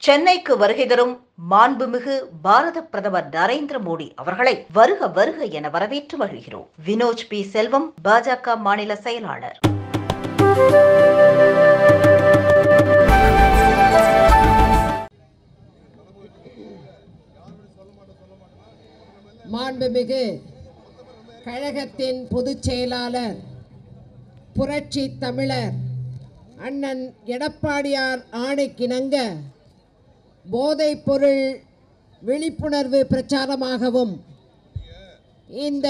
சென்னைக்கு வருகை தரும் மாண்புமிகு பாரத பிரதமர் நரேந்திர மோடி அவர்களை வருக வருக என வரவேற்று வருகிறோம் வினோஜ் பி செல்வம் பாஜக மாநில செயலாளர் மாண்புமிகு கழகத்தின் பொதுச் செயலாளர் புரட்சி தமிழர் அண்ணன் எடப்பாடியார் ஆணைக்கிணங்க போதைப் பொருள் விழிப்புணர்வு பிரச்சாரமாகவும் இந்த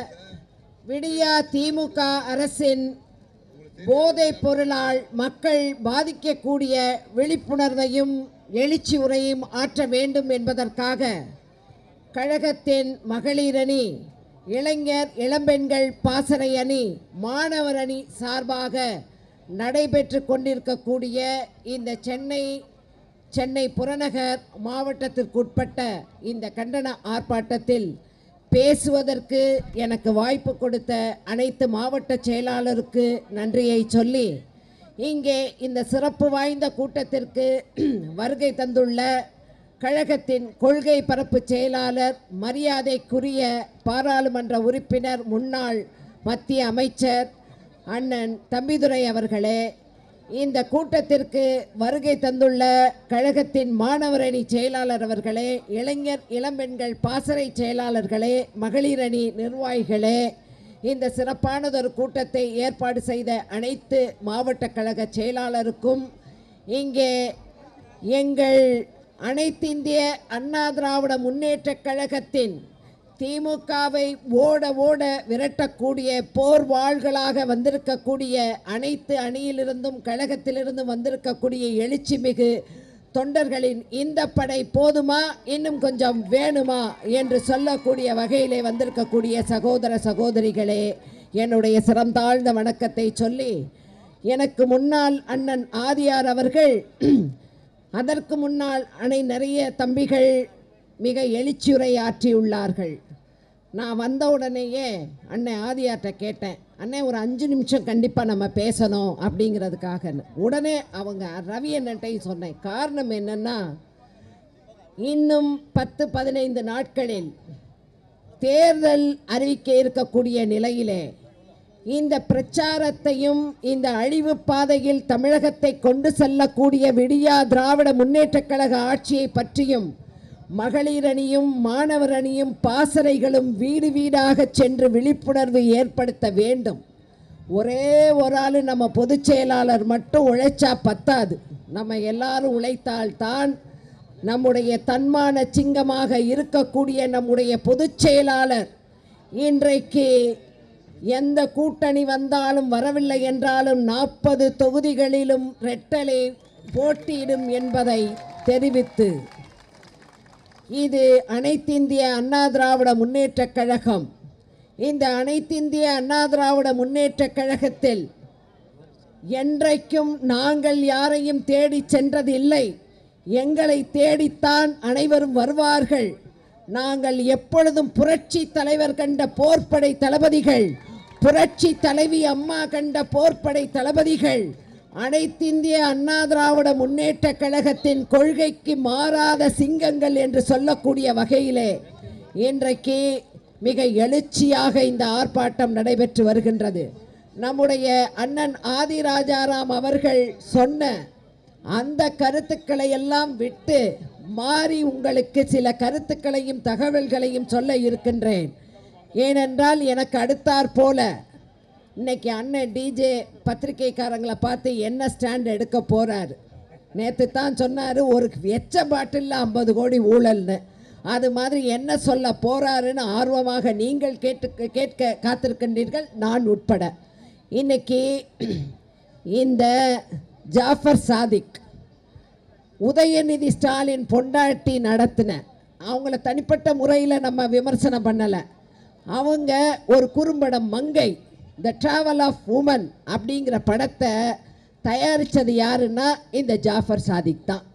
விடியா திமுக அரசின் போதைப் பொருளால் மக்கள் பாதிக்கக்கூடிய விழிப்புணர்வையும் எழுச்சி உரையும் ஆற்ற வேண்டும் என்பதற்காக கழகத்தின் மகளிர் அணி இளைஞர் இளம்பெண்கள் பாசறை அணி மாணவர் அணி சார்பாக நடைபெற்று கொண்டிருக்கக்கூடிய இந்த சென்னை சென்னை புறநகர் மாவட்டத்திற்குட்பட்ட இந்த கண்டன ஆர்ப்பாட்டத்தில் பேசுவதற்கு எனக்கு வாய்ப்பு கொடுத்த அனைத்து மாவட்ட செயலாளருக்கு நன்றியை சொல்லி இங்கே இந்த சிறப்பு வாய்ந்த கூட்டத்திற்கு வருகை தந்துள்ள கழகத்தின் கொள்கை பரப்பு செயலாளர் மரியாதைக்குரிய பாராளுமன்ற உறுப்பினர் முன்னாள் மத்திய அமைச்சர் அண்ணன் தம்பிதுரை அவர்களே இந்த கூட்டத்திற்கு வருகை தந்துள்ள கழகத்தின் மாணவர் அணி செயலாளர் அவர்களே இளைஞர் இளம்பெண்கள் பாசறை செயலாளர்களே மகளிர் அணி நிர்வாகிகளே இந்த சிறப்பானதொரு கூட்டத்தை ஏற்பாடு செய்த அனைத்து மாவட்ட கழக செயலாளருக்கும் இங்கே எங்கள் அனைத்திந்திய அண்ணா திராவிட முன்னேற்றக் கழகத்தின் திமுகவை ஓட ஓட விரட்டக்கூடிய போர் வாள்களாக வந்திருக்கக்கூடிய அனைத்து அணியிலிருந்தும் கழகத்திலிருந்தும் வந்திருக்கக்கூடிய எழுச்சி மிகு தொண்டர்களின் இந்த படை போதுமா இன்னும் கொஞ்சம் வேணுமா என்று சொல்லக்கூடிய வகையிலே வந்திருக்கக்கூடிய சகோதர சகோதரிகளே என்னுடைய சிறந்தாழ்ந்த வணக்கத்தை சொல்லி எனக்கு முன்னால் அண்ணன் ஆதியார் அவர்கள் அதற்கு முன்னால் அணை நிறைய தம்பிகள் மிக எழுச்சியுரை ஆற்றியுள்ளார்கள் நான் வந்த உடனேயே அண்ணன் ஆதியார்கிட்ட கேட்டேன் அண்ணே ஒரு அஞ்சு நிமிஷம் கண்டிப்பாக நம்ம பேசணும் அப்படிங்கிறதுக்காக உடனே அவங்க ரவி அண்ணன்ட்டையும் சொன்னேன் காரணம் என்னென்னா இன்னும் பத்து பதினைந்து நாட்களில் தேர்தல் அறிவிக்க இருக்கக்கூடிய நிலையிலே இந்த பிரச்சாரத்தையும் இந்த அழிவு பாதையில் தமிழகத்தை கொண்டு செல்லக்கூடிய விடியா திராவிட முன்னேற்றக் கழக ஆட்சியை பற்றியும் மகளிர் அணியும் மாணவர் அணியும் பாசறைகளும் வீடு வீடாக சென்று விழிப்புணர்வு ஏற்படுத்த வேண்டும் ஒரே ஒரு ஆள் நம்ம பொதுச் செயலாளர் மட்டும் உழைச்சா பத்தாது நம்ம எல்லாரும் உழைத்தால்தான் நம்முடைய தன்மான சிங்கமாக இருக்கக்கூடிய நம்முடைய பொதுச் செயலாளர் இன்றைக்கு எந்த கூட்டணி வந்தாலும் வரவில்லை என்றாலும் நாற்பது தொகுதிகளிலும் ரெட்டலை போட்டியிடும் என்பதை தெரிவித்து இது அனைத்திந்திய அண்ணா திராவிட முன்னேற்றக் கழகம் இந்த அனைத்திந்திய அண்ணா திராவிட முன்னேற்றக் கழகத்தில் என்றைக்கும் நாங்கள் யாரையும் தேடி சென்றதில்லை எங்களை தேடித்தான் அனைவரும் வருவார்கள் நாங்கள் எப்பொழுதும் புரட்சி தலைவர் கண்ட போர்ப்படை தளபதிகள் புரட்சி தலைவி அம்மா கண்ட போர்ப்படை தளபதிகள் அனைத்திந்திய அண்ணா திராவிட முன்னேற்ற கழகத்தின் கொள்கைக்கு மாறாத சிங்கங்கள் என்று சொல்லக்கூடிய வகையிலே இன்றைக்கு மிக எழுச்சியாக இந்த ஆர்ப்பாட்டம் நடைபெற்று வருகின்றது நம்முடைய அண்ணன் ஆதிராஜாராம் அவர்கள் சொன்ன அந்த கருத்துக்களை எல்லாம் விட்டு மாறி உங்களுக்கு சில கருத்துக்களையும் தகவல்களையும் சொல்ல இருக்கின்றேன் ஏனென்றால் எனக்கு அடுத்தாற் போல இன்னைக்கு அண்ணன் டிஜே பத்திரிகைக்காரங்களை பார்த்து என்ன ஸ்டாண்ட் எடுக்க போறாரு நேற்று தான் சொன்னார் ஒரு எச்ச பாட்டில் ஐம்பது கோடி ஊழல்னு அது மாதிரி என்ன சொல்ல போறாருன்னு ஆர்வமாக நீங்கள் கேட்டு கேட்க காத்திருக்கின்றீர்கள் நான் உட்பட இன்னைக்கு இந்த ஜாஃபர் சாதிக் உதயநிதி ஸ்டாலின் பொண்டாட்டி நடத்தின அவங்கள தனிப்பட்ட முறையில் நம்ம விமர்சனம் பண்ணலை அவங்க ஒரு குறும்படம் மங்கை த ட்ராவல் ஆஃப் உமன் அப்படிங்கிற படத்தை தயாரித்தது யாருன்னா இந்த ஜாஃபர் சாதிக் தான்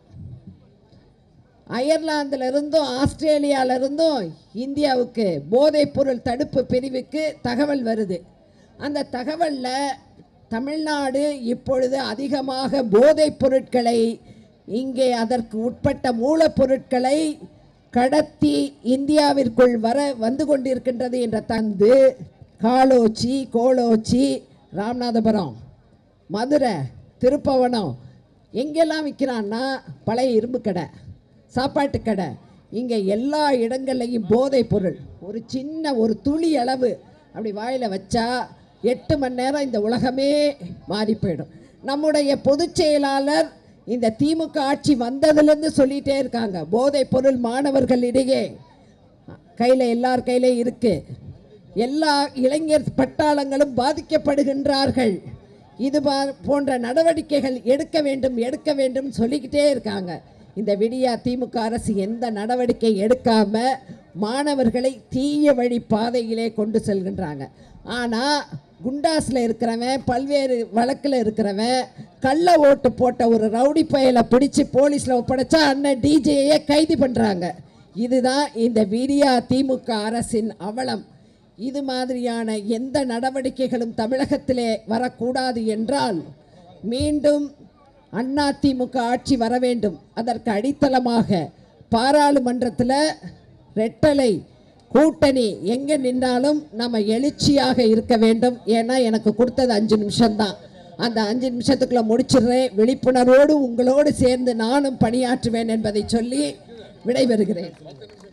அயர்லாந்துல இருந்தும் ஆஸ்திரேலியால இருந்தும் இந்தியாவுக்கு போதைப் பொருள் தடுப்பு பிரிவுக்கு தகவல் வருது அந்த தகவலில் தமிழ்நாடு இப்பொழுது அதிகமாக போதைப் பொருட்களை இங்கே அதற்கு உட்பட்ட மூலப்பொருட்களை கடத்தி இந்தியாவிற்குள் வர வந்து கொண்டிருக்கின்றது என்ற தந்து காலோச்சி கோலோச்சி ராமநாதபுரம் மதுரை திருப்பவனம் எங்கெல்லாம் விற்கிறான்னா பழைய இரும்பு கடை சாப்பாட்டு கடை இங்கே எல்லா இடங்கள்லையும் போதைப் பொருள் ஒரு சின்ன ஒரு துளி அளவு அப்படி வாயில் வச்சா எட்டு மணி நேரம் இந்த உலகமே மாறி போயிடும் நம்முடைய பொதுச் செயலாளர் இந்த திமுக ஆட்சி வந்ததுலேருந்து சொல்லிகிட்டே இருக்காங்க போதைப் பொருள் மாணவர்களிடையே கையில் எல்லார் கையிலையும் இருக்கு எல்லா இளைஞர் பட்டாளங்களும் பாதிக்கப்படுகின்றார்கள் இது பா- போன்ற நடவடிக்கைகள் எடுக்க வேண்டும் எடுக்க வேண்டும் சொல்லிக்கிட்டே இருக்காங்க இந்த விடியா திமுக அரசு எந்த நடவடிக்கை எடுக்காம மாணவர்களை தீய வழி பாதையிலே கொண்டு செல்கின்றாங்க ஆனால் குண்டாஸில் இருக்கிறவன் பல்வேறு வழக்கில் இருக்கிறவன் கள்ள ஓட்டு போட்ட ஒரு ரவுடி பயலை பிடிச்சி போலீஸில் ஒப்படைச்சா அண்ணன் டிஜேயை கைது பண்ணுறாங்க இதுதான் இந்த விடியா திமுக அரசின் அவலம் இது மாதிரியான எந்த நடவடிக்கைகளும் தமிழகத்திலே வரக்கூடாது என்றால் மீண்டும் அண்ணா திமுக ஆட்சி வர வேண்டும் அதற்கு அடித்தளமாக பாராளுமன்றத்தில் ரெட்டலை கூட்டணி எங்கே நின்றாலும் நம்ம எழுச்சியாக இருக்க வேண்டும் ஏன்னா எனக்கு கொடுத்தது அஞ்சு நிமிஷம்தான் அந்த அஞ்சு நிமிஷத்துக்குள்ளே முடிச்சிடுறேன் விழிப்புணர்வோடு உங்களோடு சேர்ந்து நானும் பணியாற்றுவேன் என்பதை சொல்லி விடைபெறுகிறேன்